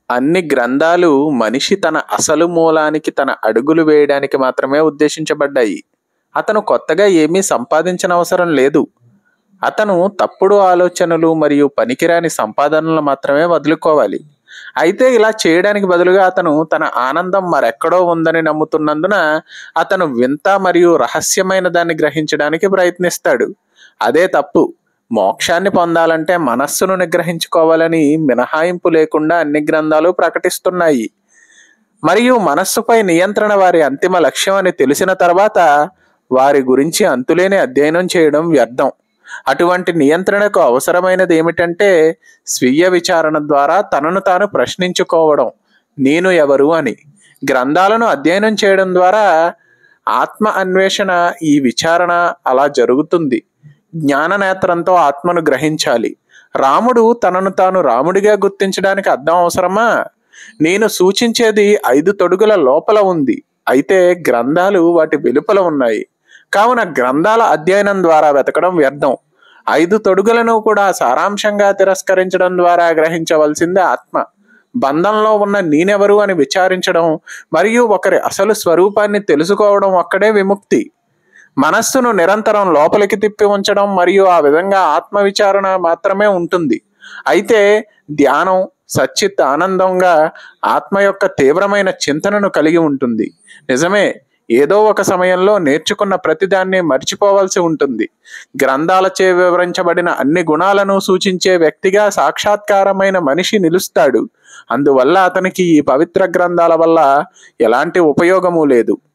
అన్ని గ్రంథాలు మనిషి తన అసలు మూలానికి తన అడుగులు వేయడానికి మాత్రమే ఉద్దేశించబడ్డాయి అతను కొత్తగా ఏమీ సంపాదించనవసరం లేదు అతను తప్పుడు ఆలోచనలు మరియు పనికిరాని సంపాదనలు మాత్రమే వదులుకోవాలి అయితే ఇలా చేయడానికి బదులుగా అతను తన ఆనందం మరెక్కడో ఉందని నమ్ముతున్నందున అతను వింత మరియు రహస్యమైన దాన్ని గ్రహించడానికి ప్రయత్నిస్తాడు అదే తప్పు మోక్షాన్ని పొందాలంటే మనస్సును నిగ్రహించుకోవాలని మినహాయింపు లేకుండా అన్ని గ్రంథాలు ప్రకటిస్తున్నాయి మరియు మనస్సుపై నియంత్రణ వారి అంతిమ లక్ష్యం అని తెలిసిన తర్వాత వారి గురించి అంతులేని అధ్యయనం చేయడం వ్యర్థం అటువంటి నియంత్రణకు అవసరమైనది ఏమిటంటే స్వీయ విచారణ ద్వారా తనను తాను ప్రశ్నించుకోవడం నేను ఎవరు అని గ్రంథాలను అధ్యయనం చేయడం ద్వారా ఆత్మ అన్వేషణ ఈ విచారణ అలా జరుగుతుంది జ్ఞాన నేత్రంతో ఆత్మను గ్రహించాలి రాముడు తనను తాను రాముడిగా గుర్తించడానికి అర్థం అవసరమా నేను సూచించేది ఐదు తొడుగుల లోపల ఉంది అయితే గ్రంథాలు వాటి వెలుపల ఉన్నాయి కావున గ్రంథాల అధ్యయనం ద్వారా వెతకడం వ్యర్థం ఐదు తొడుగులను కూడా సారాంశంగా తిరస్కరించడం ద్వారా గ్రహించవలసిందే ఆత్మ బంధంలో ఉన్న నేనెవరు అని విచారించడం మరియు ఒకరి అసలు స్వరూపాన్ని తెలుసుకోవడం ఒక్కడే విముక్తి మనస్సును నిరంతరం లోపలికి తిప్పి ఉంచడం మరియు ఆ విధంగా ఆత్మ విచారణ మాత్రమే ఉంటుంది అయితే ధ్యానం సచ్చిత్ ఆనందంగా ఆత్మ యొక్క తీవ్రమైన చింతనను కలిగి ఉంటుంది నిజమే ఏదో ఒక సమయంలో నేర్చుకున్న ప్రతిదాన్ని మర్చిపోవలసి ఉంటుంది గ్రంథాలచే వివరించబడిన అన్ని గుణాలను సూచించే వ్యక్తిగా సాక్షాత్కారమైన మనిషి నిలుస్తాడు అందువల్ల అతనికి ఈ పవిత్ర గ్రంథాల వల్ల ఎలాంటి ఉపయోగము లేదు